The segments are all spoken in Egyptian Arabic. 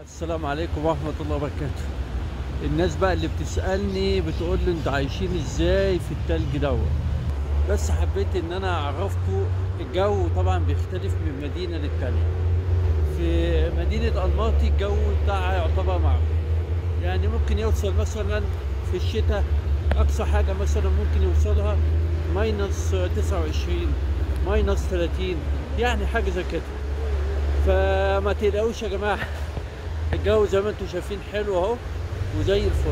السلام عليكم ورحمة الله وبركاته الناس بقى اللي بتسألني بتقول لي انتوا عايشين ازاي في التلج دوت بس حبيت ان انا اعرفكم الجو طبعا بيختلف من مدينة للتانية في مدينة الماطي الجو بتاعها يعتبر معروف يعني ممكن يوصل مثلا في الشتاء اقصى حاجة مثلا ممكن يوصلها ماينس 29 ماينس 30 يعني حاجة زي كده فما تقلقوش يا جماعه الجو زي ما انتم شايفين حلو اهو وزي الفل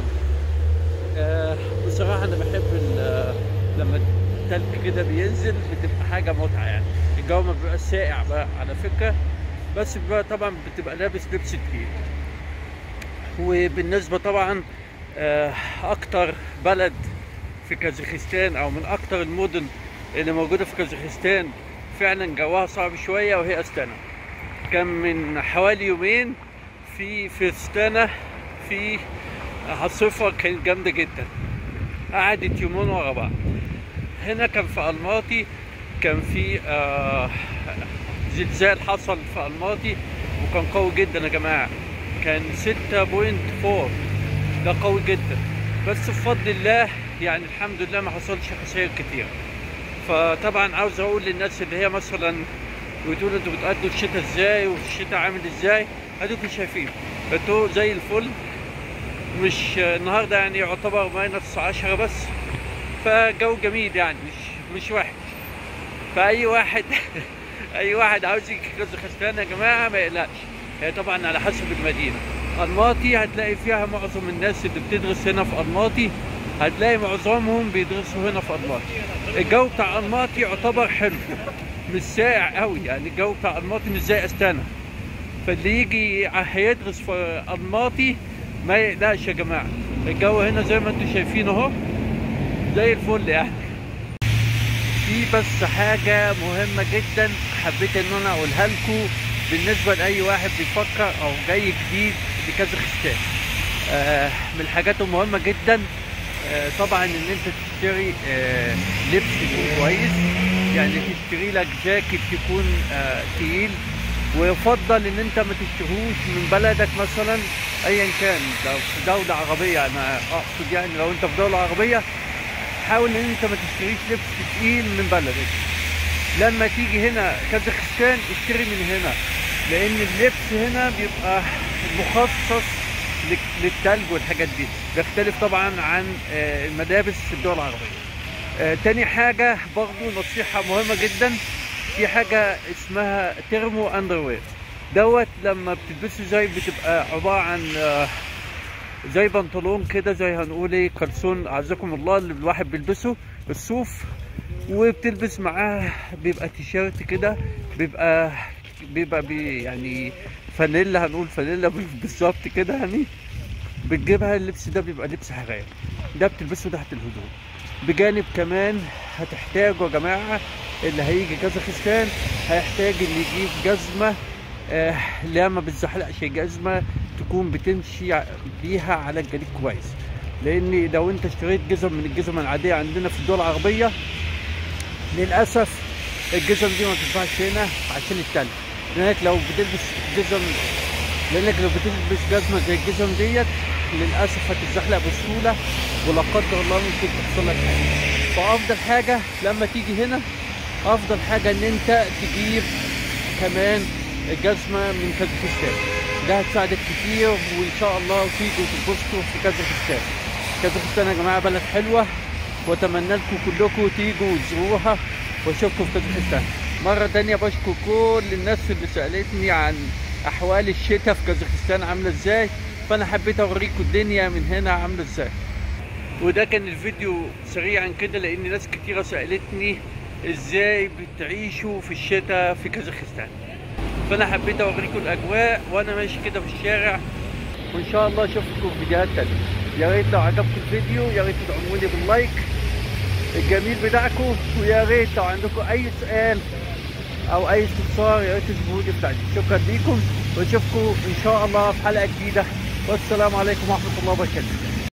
آه بصراحه انا بحب ال- لما التلج كده بينزل بتبقى حاجه متعه يعني الجو ما بيبقاش ساقع بقى على فكره بس بيبقى طبعا بتبقى لابس لبس تقيل وبالنسبه طبعا آه اكتر بلد في كازاخستان او من اكتر المدن اللي موجوده في كازاخستان فعلا جواها صعب شويه وهي استانا كان من حوالي يومين في في استانا في عاصفه كانت جامده جدا قعدت يومين ورا بعض هنا كان في الماطي كان في آه زلزال حصل في الماطي وكان قوي جدا يا جماعه كان 6.4 ده قوي جدا بس بفضل الله يعني الحمد لله ما حصلش خسائر كتير فطبعا عاوز اقول للناس اللي هي مثلا بتقول انتوا بتأدوا الشتاء ازاي والشتاء عامل ازاي اديكم شايفين انتوا زي الفل مش النهارده يعني يعتبر ماينس 10 بس فجو جميل يعني مش مش وحش فاي واحد اي واحد عاوز يجي كازاخستان يا جماعه ما يقلقش هي طبعا على حسب المدينه الماطي هتلاقي فيها معظم الناس اللي بتدرس هنا في الماطي هتلاقي معظمهم بيدرسوا هنا في الماطي الجو بتاع الماطي يعتبر حلو مش ساقع قوي يعني الجو بتاع الماطي مش زي استانا فاللي يجي هيدرس في الماطي ما يقلقش يا جماعه الجو هنا زي ما انتم شايفين اهو زي الفل يعني في بس حاجة مهمة جدا حبيت ان انا اقولها لكم بالنسبة لأي واحد بيفكر او جاي جديد لكازاخستان آه من الحاجات المهمة جدا آه طبعا ان انت تشتري آه لبس يكون كويس يعني تشتري لك جاكيت يكون آه تقيل ويفضل ان انت ما تشتريهوش من بلدك مثلا ايا كان لو في دولة عربية انا اقصد يعني لو انت في دولة عربية حاول ان انت ما تشتريش لبس تقيل من بلدك لما تيجي هنا كازاخستان اشتري من هنا لان اللبس هنا بيبقى مخصص لك- للتلج والحاجات دي بيختلف طبعا عن آه، الملابس في الدول العربية آه، تاني حاجة برضو نصيحة مهمة جدا في حاجة اسمها تيرمو اندروير دوت لما بتلبسه زي بتبقى عبارة عن آه، زي بنطلون كده زي هنقول ايه كلسون اعزكم الله اللي الواحد بيلبسه الصوف وبتلبس معاه بيبقى تيشيرت كده بيبقى بيبقى بي يعني فانيلا هنقول فانيلا بالظبط كده يعني بتجيبها اللبس ده بيبقى لبس حرير ده بتلبسه تحت الهدوم بجانب كمان هتحتاجوا يا جماعه اللي هيجي كازاخستان هيحتاج اللي يجيب جزمه آه لا ما بتزحلقش جزمه تكون بتمشي ع- بيها على الجليد كويس لان لو انت اشتريت جزم من الجزم العاديه عندنا في الدول العربيه للاسف الجزم دي ما تنفعش هنا عشان التلج لانك لو بتلبس جزم لانك لو بتلبس جزمه زي الجزم ديت للاسف هتتزحلق بسهوله ولا قدر الله ممكن تحصل لك حاجه فافضل حاجه لما تيجي هنا افضل حاجه ان انت تجيب كمان جزمه من كازاخستان ده هتساعدك كتير وان شاء الله تيجوا تتبسطوا في كازاخستان كازاخستان يا جماعه بلد حلوه واتمنى لكم كلكم تيجوا وتزوروها واشوفكم في كازاخستان مره تانية بشكر كل الناس اللي سالتني عن احوال الشتاء في كازاخستان عامله ازاي فانا حبيت اوريكم الدنيا من هنا عامله ازاي وده كان الفيديو سريعا كده لان ناس كتيره سالتني ازاي بتعيشوا في الشتاء في كازاخستان فانا حبيت اوريكم الاجواء وانا ماشي كده في الشارع وان شاء الله اشوفكم في فيديوهات تانية يا ريت لو عجبكم الفيديو يا ريت تدعموني باللايك الجميل بتاعكم ويا ريت لو عندكم اي سؤال او اي استفسار يا ريت تسيبوه لي في التعليق شكرا ليكم واشوفكم ان شاء الله في حلقه جديده والسلام عليكم ورحمه الله وبركاته